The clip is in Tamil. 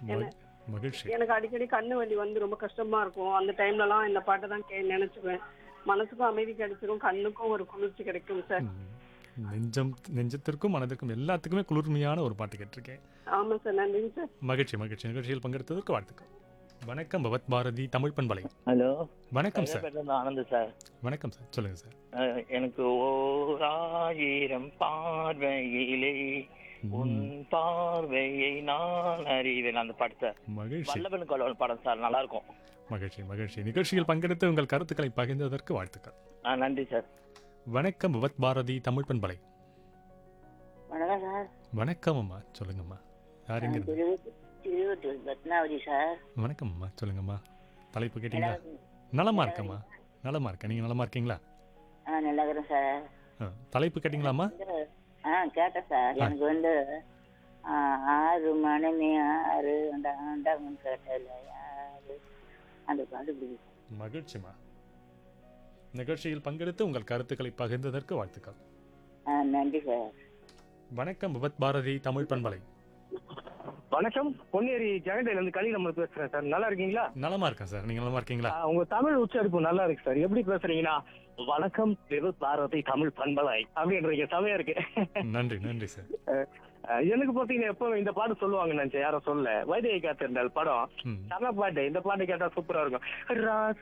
மகி- மகிழ்ச்சி எனக்கு அடிக்கடி கண்ணு வலி வந்து ரொம்ப கஷ்டமா இருக்கும் அந்த டைம்லலாம் இந்த பாட்டை தான் கே நினைச்சுக்குவேன் மனசுக்கும் அமைதி கிடைச்சிரும் கண்ணுக்கும் ஒரு குளிர்ச்சி கிடைக்கும் சார் ம். நெஞ்சம் நெஞ்சத்திற்கும் மனதிற்கும் எல்லாத்துக்குமே குளிர்மையான ஒரு பாட்டு கேட்டிருக்கேன் ஆமா சார் நன்றிங்க சார் மகிழ்ச்சி மகிழ்ச்சி நிகழ்ச்சியில் பங்கெடுத்ததற்கு வாழ்த்துக்கள் வணக்கம் பவத் பாரதி தமிழ் பண்பலை ஹலோ வணக்கம் சார் கைலாப்பேட்டிலிருந்து ஆனந்த் சார் வணக்கம் சார் சொல்லுங்க சார் அஹ், எனக்கு ஓர் ஆயிரம் பார்வையிலே உன் பார்வையை நான் அறிவேன் அந்த பாட்டு சார் மகிழ்ச்சி வல்லவன் கொல்லவன் படம் சார் நல்லா இருக்கும் மகிழ்ச்சி மகிழ்ச்சி நிகழ்ச்சியில் பங்கெடுத்து உங்கள் கருத்துக்களை பகிர்ந்ததற்கு வாழ்த்துக்கள் ஆ நன்றி சார் வணக்கம் பவத் பாரதி தமிழ் பண்பலை வணக்கம் சார் வணக்கம் அம்மா சொல்லுங்கம்மா யாருங்க இருந்து? திருவூர் திருவூர் பத்மாவதி சார் வணக்கம் அம்மா சொல்லுங்கம்மா தலைப்பு கேட்டீங்களா நலமா இருக்கம்மா நலமா இருக்கேன் நீங்க நலமா இருக்கீங்களா ஆ நல்லா இருக்கிறேன் சார் ஆ, தலைப்பு கேட்டீங்களாம்மா வந்து, ஆ கேட்டேன் சார் எனக்கு வந்து ஆ, ஆறு மணி ஆறு அந்த ஆண்டாங்கன்னு கேட்டல யாரு அந்த பாட்டு பிடிக்கும் மகிழ்ச்சிமா நிகழ்ச்சியில் பங்கெடுத்து உங்கள் கருத்துக்களை பகிர்ந்ததற்கு வாழ்த்துக்கள் ஆ நன்றி சார் வணக்கம் விபத் பாரதி தமிழ் பண்பலை வணக்கம் பொன்னேரி ஜெகண்டையில இருந்து கலி நம்ம பேசுறேன் சார் நல்லா இருக்கீங்களா நலமா இருக்கேன் சார் நீங்க நலமா இருக்கீங்களா ஆ, உங்க தமிழ் உச்சரிப்பு நல்லா இருக்கு சார் எப்படி பேசுறீங்கன்னா வணக்கம் திரு பாரதி தமிழ் பண்பலை அப்படின்றீங்க செமையா இருக்கு நன்றி நன்றி சார் ஆ, எனக்கு பாத்தீங்கன்னா எப்போ இந்த பாட்டு சொல்லுவாங்க நினைச்சேன் யாரும் சொல்ல வைத்திய காத்திருந்தால் படம் ம் செம பாட்டு இந்த பாட்டு கேட்டா சூப்பரா இருக்கும் ராச